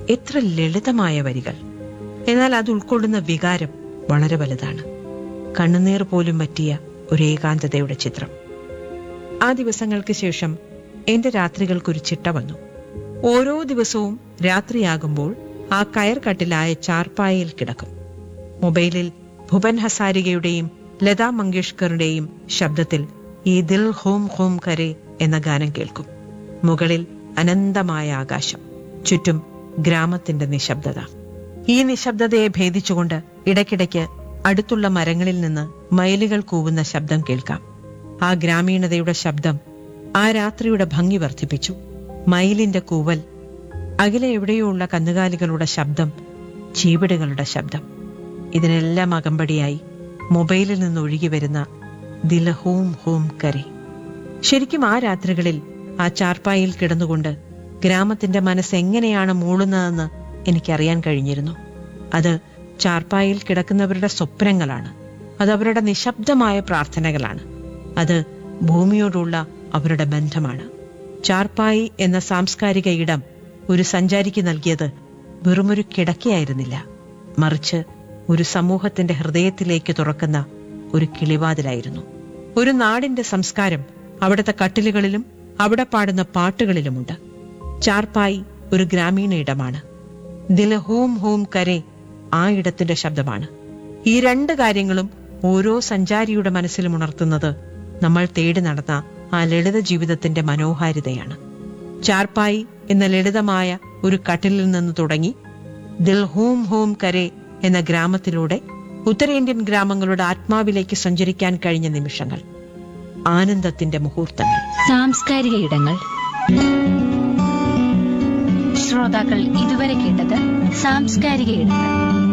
എത്ര ലളിതമായ വരികൾ എന്നാൽ അത് ഉൾക്കൊള്ളുന്ന വികാരം വളരെ വലുതാണ് കണ്ണുനീർ പോലും പറ്റിയ ഒരു ഏകാന്തതയുടെ ചിത്രം ആ ദിവസങ്ങൾക്ക് ശേഷം എന്റെ രാത്രികൾക്കൊരു ചിട്ട വന്നു ഓരോ ദിവസവും രാത്രിയാകുമ്പോൾ ആ കയർകട്ടിലായ ചാർപ്പായയിൽ കിടക്കും മൊബൈലിൽ ഭുവൻ ഹസാരികയുടെയും ലതാ മങ്കേഷ്കറുടെയും ശബ്ദത്തിൽ ഈ ദിൽ ഹോം ഹോം കരെ എന്ന ഗാനം കേൾക്കും മുകളിൽ അനന്തമായ ആകാശം ചുറ്റും ഗ്രാമത്തിന്റെ നിശബ്ദത ഈ നിശബ്ദതയെ ഭേദിച്ചുകൊണ്ട് ഇടയ്ക്കിടയ്ക്ക് അടുത്തുള്ള മരങ്ങളിൽ നിന്ന് മയിലുകൾ കൂവുന്ന ശബ്ദം കേൾക്കാം ആ ഗ്രാമീണതയുടെ ശബ്ദം ആ രാത്രിയുടെ ഭംഗി വർദ്ധിപ്പിച്ചു മയിലിന്റെ കൂവൽ അകലെ എവിടെയോ ഉള്ള കന്നുകാലികളുടെ ശബ്ദം ചീവിടുകളുടെ ശബ്ദം ഇതിനെല്ലാം അകമ്പടിയായി മൊബൈലിൽ നിന്ന് ഒഴുകി വരുന്ന ദില ഹോം ഹോം കരെ ശരിക്കും ആ രാത്രികളിൽ ആ ചാർപ്പായിൽ കിടന്നുകൊണ്ട് ഗ്രാമത്തിന്റെ മനസ്സ് എങ്ങനെയാണ് മൂളുന്നതെന്ന് എനിക്കറിയാൻ കഴിഞ്ഞിരുന്നു അത് ചാർപ്പായിൽ കിടക്കുന്നവരുടെ സ്വപ്നങ്ങളാണ് അത് അവരുടെ നിശബ്ദമായ പ്രാർത്ഥനകളാണ് അത് ഭൂമിയോടുള്ള അവരുടെ ബന്ധമാണ് ചാർപ്പായി എന്ന സാംസ്കാരിക ഇടം ഒരു സഞ്ചാരിക്ക് നൽകിയത് വെറുമൊരു കിടക്കയായിരുന്നില്ല മറിച്ച് ഒരു സമൂഹത്തിന്റെ ഹൃദയത്തിലേക്ക് തുറക്കുന്ന ഒരു കിളിവാതിലായിരുന്നു ഒരു നാടിന്റെ സംസ്കാരം അവിടുത്തെ കട്ടിലുകളിലും അവിടെ പാടുന്ന പാട്ടുകളിലുമുണ്ട് ചാർപ്പായി ഒരു ഗ്രാമീണ ഇടമാണ് ദില ഹോം ഹോം കരെ ആ ഇടത്തിന്റെ ശബ്ദമാണ് ഈ രണ്ട് കാര്യങ്ങളും ഓരോ സഞ്ചാരിയുടെ മനസ്സിലും ഉണർത്തുന്നത് നമ്മൾ തേടി നടന്ന ആ ലളിത ജീവിതത്തിന്റെ മനോഹാരിതയാണ് ചാർപ്പായി എന്ന ലളിതമായ ഒരു കട്ടിലിൽ നിന്ന് തുടങ്ങി ദിൽ ഹോം ഹോം കരെ എന്ന ഗ്രാമത്തിലൂടെ ഉത്തരേന്ത്യൻ ഗ്രാമങ്ങളുടെ ആത്മാവിലേക്ക് സഞ്ചരിക്കാൻ കഴിഞ്ഞ നിമിഷങ്ങൾ ആനന്ദത്തിന്റെ മുഹൂർത്തങ്ങൾ സാംസ്കാരിക ഇടങ്ങൾ ശ്രോതാക്കൾ ഇതുവരെ കേട്ടത് സാംസ്കാരിക ഇടങ്ങൾ